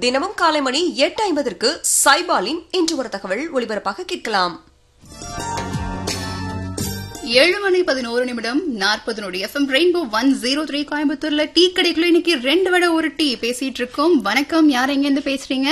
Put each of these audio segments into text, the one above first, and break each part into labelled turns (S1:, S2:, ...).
S1: தினமும் காலை மணி எட்டு ஐம்பதற்கு சைபாலின் இன்று ஒரு தகவல் ஒளிபரப்பாக கேட்கலாம்
S2: ஏழு மணி பதினோரு நிமிடம் நாற்பது நொடி FM rainbow one zero three கோயம்புத்தூர்ல டீ கடைக்குள்ள இன்னைக்கு ரெண்டு வடை ஒரு டீ பேசிட்டு இருக்கோம் வணக்கம் யார் எங்க இருந்து பேசுறீங்க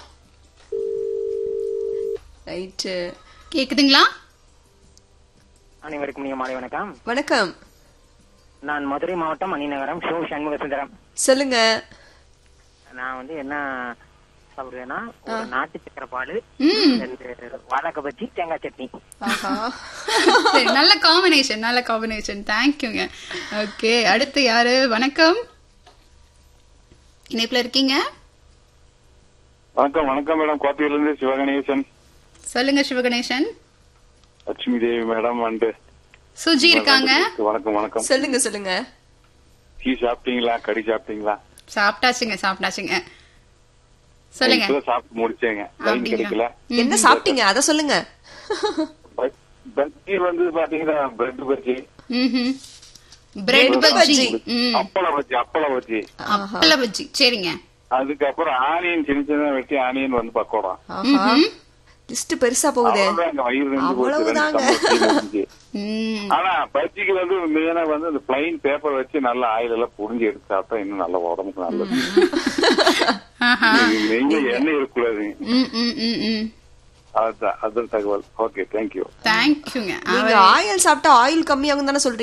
S1: ரைட்டு
S2: கேக்குதுங்களா
S3: அனைவருக்கும் நீங்க மாலை வணக்கம்
S1: வணக்கம்
S3: நான் மதுரை மாவட்டம் மணிநகரம் ஷோ சண்முக சுந்தரம்
S1: சொல்லுங்க
S3: நான் வந்து என்ன சாப்பிடுவேன்னா ஒரு நாட்டு சக்கரை பால்
S2: ம்
S3: ரெண்டு வாழைக்காய் பஜ்ஜி தேங்காய் சட்னி
S1: ஆஹா
S2: சரி நல்ல காம்பினேஷன் நல்ல காம்பினேஷன் தேங்க்யூங்க ஓகே அடுத்து யாரு வணக்கம் இணைப்புல இருக்கீங்க
S4: வணக்கம் வணக்கம் மேடம் கோத்தூர்ல இருந்து சிவகணேசன்
S2: சொல்லுங்க சிவகணேசன்
S4: லட்சுமி தேவி மேடம் அண்டு
S2: சுஜி இருக்காங்க
S4: வணக்கம் வணக்கம்
S1: சொல்லுங்க சொல்லுங்க
S4: டீ சாப்பிட்டீங்களா கறி சாப்பிட்டீங்களா
S2: சாப்பிட்டாச்சுங்க சாப்பிட்டாச்சுங்க சொல்லுங்க
S4: இப்பதான் சாப்பிட்டு முடிச்சேங்க லைன்
S2: அப்படிங்களா?
S4: கிடைக்கல
S1: என்ன சாப்பிட்டீங்க அத சொல்லுங்க
S4: ப- பஜ்ஜி வந்து பாத்தீங்கன்னா பிரெட் பஜ்ஜி
S2: ம்ஹும். Bread
S1: Bread
S2: bajji
S1: bajji.
S2: ம்.
S4: அப்பள பஜ்ஜி அப்பள பஜ்ஜி
S2: அப்பள பஜ்ஜி சரிங்க
S4: அதுக்கப்புறம் ஆனியன் சின்ன சின்ன வெட்டி ஆனியன் வந்து பக்கோடா
S1: ஆஹா லிஸ்ட் பெருசா போகுதே
S4: அவ்வளவுதாங்க வயிறு ரெண்டு போச்சு, ரெண்டு
S1: அவ்வளவுதாங்க.
S4: டம்ளர் டீ முடிஞ்சுச்சு.
S2: ம்.
S4: ஆனா பஜ்ஜிக்கு வந்து மெயினா வந்து அந்த பிளைன் பேப்பர் வச்சு நல்லா ஆயில் எல்லாம் புரிஞ்சு எடுத்து சாப்பிட்டா இன்னும் நல்ல உடம்புக்கு நல்லது
S2: ஆஹா.
S4: நெய்ல எண்ணெய் இருக்கக்கூடாது
S2: ம், ம், ம், ம்.
S4: அதுதான் அதுதான் தகவல் ஓகே தேங்க்யூ
S2: தேங்க்யூங்க
S1: நீங்க ஆயில் சாப்பிட்டா ஆயில் கம்மியாகும் தானே சொல்றீங்க